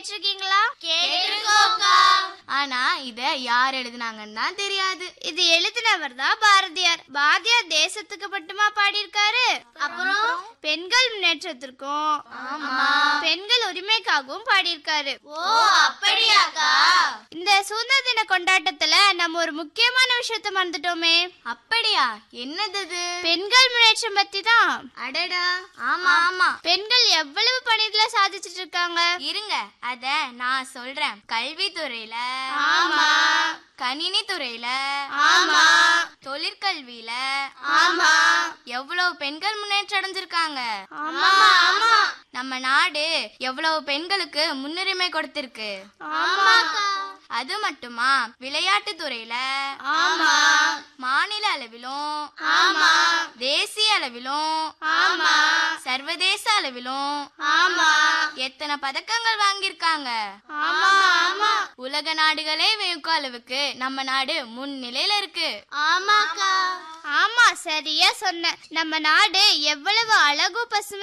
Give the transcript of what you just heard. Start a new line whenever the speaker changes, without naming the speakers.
கேட்டிருக்கீங்களா
கேட்டிருக்கோம்க்கா.
ஆனா இத யார் எழுதுனாங்கன்னு தான் தெரியாது
இது எழுதினவர் தான் பாரதியார் பாரதியார் தேசத்துக்கு மட்டுமா பாடியிருக்காரு
அப்புறம்
பெண்கள் முன்னேற்றத்திற்கும் பெண்கள் உரிமைக்காகவும் பாடியிருக்காரு
ஓ அப்படியாக்கா
இந்த சுதந்திர தின கொண்டாட்டத்துல நம்ம ஒரு முக்கியமான விஷயத்த மறந்துட்டோமே
அப்படியா என்னது அது?
பெண்கள் முன்னேற்றம் பத்தி தான்
அடடா ஆமா ஆமா
பெண்கள் எவ்வளவு பணிகளை சாதிச்சிட்டு இருக்காங்க
இருங்க அத நான் சொல்றேன் கல்வித்துறையில
ஆமா
கணினி துறையில
ஆமா
தொழிற்கல்வியில
ஆமா
எவ்வளவு பெண்கள் முன்னேற்றம் அடைஞ்சிருக்காங்க
ஆமா ஆமா
நம்ம நாடு எவ்வளவு பெண்களுக்கு முன்னுரிமை கொடுத்திருக்கு
ஆமாக்கா
அது மட்டுமா விளையாட்டு துறையில
ஆமா
மாநில அளவிலும்
ஆமா
தேசிய அளவிலும்
ஆமா
சர்வதேச அளவிலும்
ஆமா
எத்தனை பதக்கங்கள் வாங்கியிருக்காங்க
ஆமா ஆமா
உலக நாடுகளே வியக்கும் அளவுக்கு நம்ம நாடு முன்னிலையில இருக்கு
ஆமாக்கா ஆமா சரியா சொன்ன நம்ம நாடு எவ்வளவு அழகு பசுமை